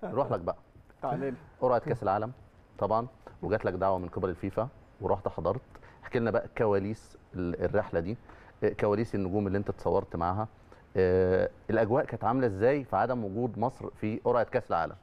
نروح لك بقى تعالى لي قرعه كاس العالم طبعا وجات لك دعوه من قبل الفيفا ورحت حضرت احكي لنا بقى كواليس ال- الرحله دي آه، كواليس النجوم اللي انت اتصورت معاها آه، الاجواء كانت عامله ازاي في عدم وجود مصر في قرعه كاس العالم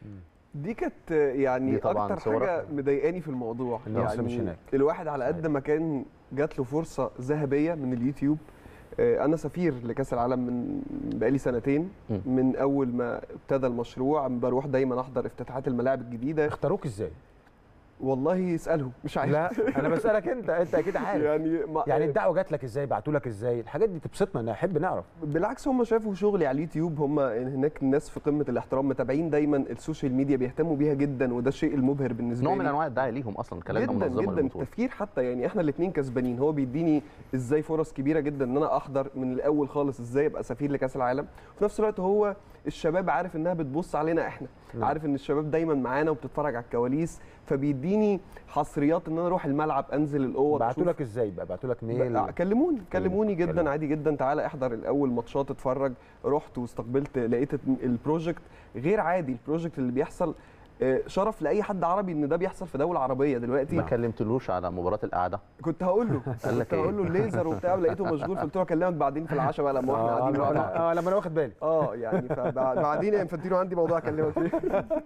دي كانت يعني دي طبعاً اكتر صورة. حاجه مضايقاني في الموضوع إن مصر مش يعني هناك. الواحد على قد ما كان جات له فرصه ذهبيه من اليوتيوب آه، انا سفير لكاس العالم من بقالي سنتين م. من اول ما ابتدى المشروع بروح دايما احضر افتتاحات الملاعب الجديده اختاروك ازاي؟ والله اسالهم مش عارف لا انا بسالك انت انت اكيد عارف يعني ما يعني الدعوه جات لك ازاي بعتوا لك ازاي الحاجات دي تبسطنا انا احب نعرف بالعكس هم شافوا شغلي على اليوتيوب هم هناك الناس في قمه الاحترام متابعين دايما السوشيال ميديا بيهتموا بيها جدا وده الشيء المبهر بالنسبه نوع لي من انواع الدعايه ليهم اصلا كلامنا جدا منظمه جدا للبطوله التفكير حتى يعني احنا الاثنين كسبانين هو بيديني ازاي فرص كبيره جدا ان انا احضر من الاول خالص ازاي ابقى سفير لكاس العالم وفي نفس الوقت هو الشباب عارف انها بتبص علينا احنا نعم. عارف ان الشباب دايما معانا وبتتفرج على الكواليس فبيديني حصريات ان انا اروح الملعب انزل الاوض بعتوا أشوف- لك ازاي بقى بعتوا لك ميل بقى- كلموني كلموني جدا كلموني. عادي جدا تعالى احضر الاول ماتشات اتفرج رحت واستقبلت لقيت البروجكت غير عادي البروجكت اللي بيحصل آه، شرف لاي حد عربي ان ده بيحصل في دوله عربيه دلوقتي ما كلمتلوش على مباراه القعده كنت هقول له قال لك كنت هقول له إيه؟ الليزر وبتاع لقيته مشغول قلت له اكلمك بعدين في العشاء بقى لما احنا اه قاعدين مع بعض. أنا- اه لما انا واخد بالي اه يعني فبعدين يا انفانتينو عندي موضوع اكلمك فيه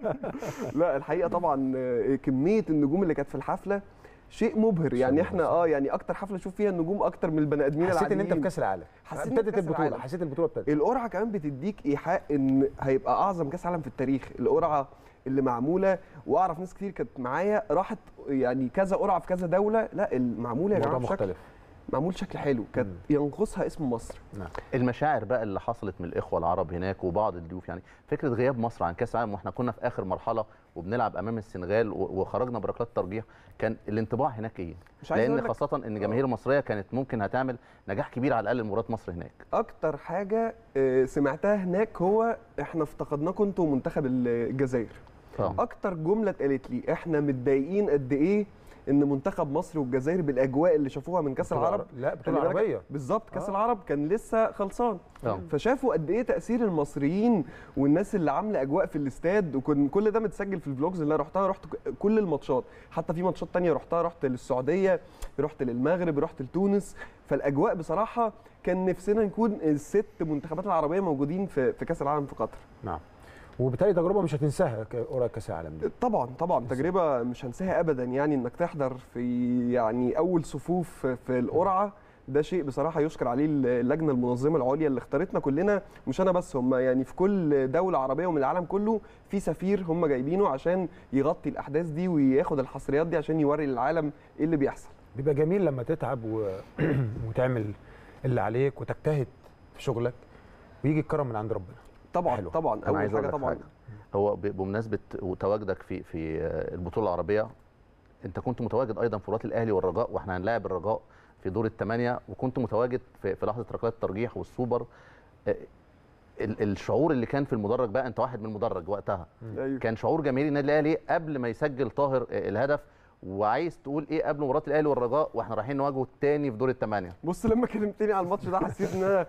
لا الحقيقه طبعا آه، كميه النجوم اللي كانت في الحفله شيء مبهر يعني احنا اه يعني اكتر حفله اشوف فيها النجوم اكتر من البني ادمين حسيت ان انت في العاديين. كاس العالم حسيت إن في ابتدت كأس البطوله العالم. حسيت البطوله ابتدت القرعه كمان بتديك ايحاء ان هيبقى اعظم كاس عالم في التاريخ القرعه اللي معموله واعرف ناس كتير كانت معايا راحت يعني كذا قرعه في كذا دوله لا المعموله يا موضوع جماعه بشكل مختلف معمول شكل حلو كانت مم. ينقصها اسم مصر نعم المشاعر بقى اللي حصلت من الاخوه العرب هناك وبعض الضيوف يعني فكره غياب مصر عن كاس العالم واحنا كنا في اخر مرحله وبنلعب امام السنغال و- وخرجنا بركلات ترجيح كان الانطباع هناك ايه؟ مش عايز لان أقول لك خاصه ان الجماهير المصريه كانت ممكن هتعمل نجاح كبير على الاقل لمباراه مصر هناك اكتر حاجه آه، سمعتها هناك هو احنا افتقدناكم انتوا منتخب الجزائر اه اكتر جمله اتقالت لي احنا متضايقين قد ايه ان منتخب مصر والجزائر بالاجواء اللي شافوها من كاس بطولة العرب عرب- لا بطوله خلي بالك عربيه بالظبط كاس آه. العرب كان لسه خلصان آه. فشافوا قد ايه تاثير المصريين والناس اللي عامله اجواء في الاستاد وكن كل ده متسجل في الفلوجز اللي انا رحتها رحت ك- كل الماتشات حتى في ماتشات تانية رحتها رحت للسعوديه رحت للمغرب رحت لتونس فالاجواء بصراحه كان نفسنا نكون الست منتخبات العربيه موجودين في في كاس العالم في قطر نعم وبالتالي تجربه مش هتنساها ك- قرعه كاس العالم دي طبعا طبعا تجربه مش هنساها ابدا يعني انك تحضر في يعني اول صفوف في القرعه ده شيء بصراحه يشكر عليه اللجنه المنظمه العليا اللي اختارتنا كلنا مش انا بس هم يعني في كل دوله عربيه ومن العالم كله في سفير هم جايبينه عشان يغطي الاحداث دي وياخد الحصريات دي عشان يوري للعالم ايه اللي بيحصل بيبقى جميل لما تتعب و... وتعمل اللي عليك وتجتهد في شغلك ويجي الكرم من عند ربنا طبعا حلو. طبعا انا عايز اول اقول حاجه لك طبعا حاجه هو ب- بمناسبه تواجدك في في البطوله العربيه انت كنت متواجد ايضا في مباراه الاهلي والرجاء واحنا هنلاعب الرجاء في دور الثمانيه وكنت متواجد في, في لحظه ركلات الترجيح والسوبر آه، ال- الشعور اللي كان في المدرج بقى انت واحد من المدرج وقتها أيوة. كان شعور جماهير النادي الاهلي قبل ما يسجل طاهر آه، الهدف وعايز تقول ايه قبل مباراه الاهلي والرجاء واحنا رايحين نواجهه الثاني في دور الثمانيه بص لما كلمتني على الماتش ده حسيت ان انا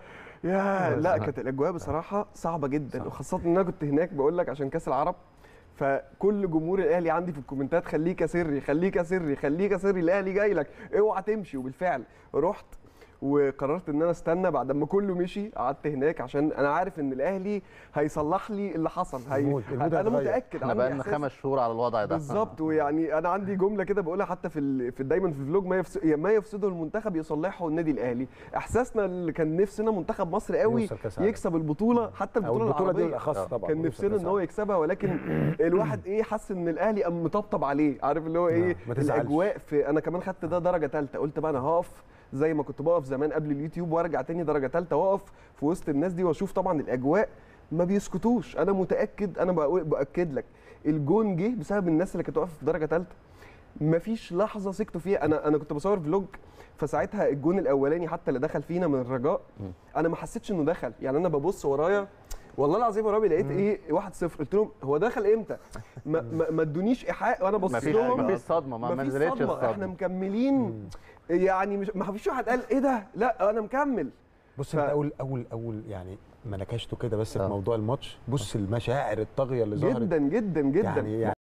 يا لا كانت الاجواء بصراحه صعبه جدا صعب. وخاصه ان انا كنت هناك بقول لك عشان كاس العرب فكل جمهور الاهلي عندي في الكومنتات خليك يا سري خليك يا سري خليك يا سري الاهلي جاي لك اوعى تمشي وبالفعل رحت وقررت ان انا استنى بعد ما كله مشي قعدت هناك عشان انا عارف ان الاهلي هيصلح لي اللي حصل هي... المود- المود انا هيتغير. متاكد احنا عندي بقى لنا إحساس خمس شهور على الوضع ده بالظبط ويعني انا عندي جمله كده بقولها حتى في, ال... في دايما في الفلوج ما يفس... ما يفسده المنتخب يصلحه النادي الاهلي احساسنا اللي كان نفسنا منتخب مصر قوي يوصل كأس العالم. يكسب البطوله حتى او البطوله, البطوله دي العربيه بالاخص آه. طبعا كان يوصل نفسنا كأس ان هو يكسبها ولكن الواحد ايه حس ان الاهلي قام مطبطب عليه عارف اللي هو ايه نعم، ما تزعلش. الاجواء في انا كمان خدت ده درجه ثالثه قلت بقى انا هقف زي ما كنت بقف زمان قبل اليوتيوب وارجع تاني درجه ثالثه واقف في وسط الناس دي واشوف طبعا الاجواء ما بيسكتوش انا متاكد انا بقول- باكد لك الجون جه بسبب الناس اللي كانت واقفه في درجه ثالثه مفيش لحظه سكتوا فيها انا انا كنت بصور فلوج فساعتها الجون الاولاني حتى اللي دخل فينا من الرجاء مم. انا ما حسيتش انه دخل يعني انا ببص ورايا والله العظيم يا ربي لقيت ايه 1-0 قلت لهم هو دخل امتى ما ما- ما ادونيش ايحاء وانا بص مفيش لهم مفيش صدمه ما ما مفيش نزلتش صدمة. احنا الصدمه مكملين يعني مش ما فيش واحد قال ايه ده لا انا مكمل بص ف- انت اول اول اول يعني ما نكشته كده بس في آه. موضوع الماتش بص المشاعر الطاغيه اللي ظهرت جدا جدا جدا يعني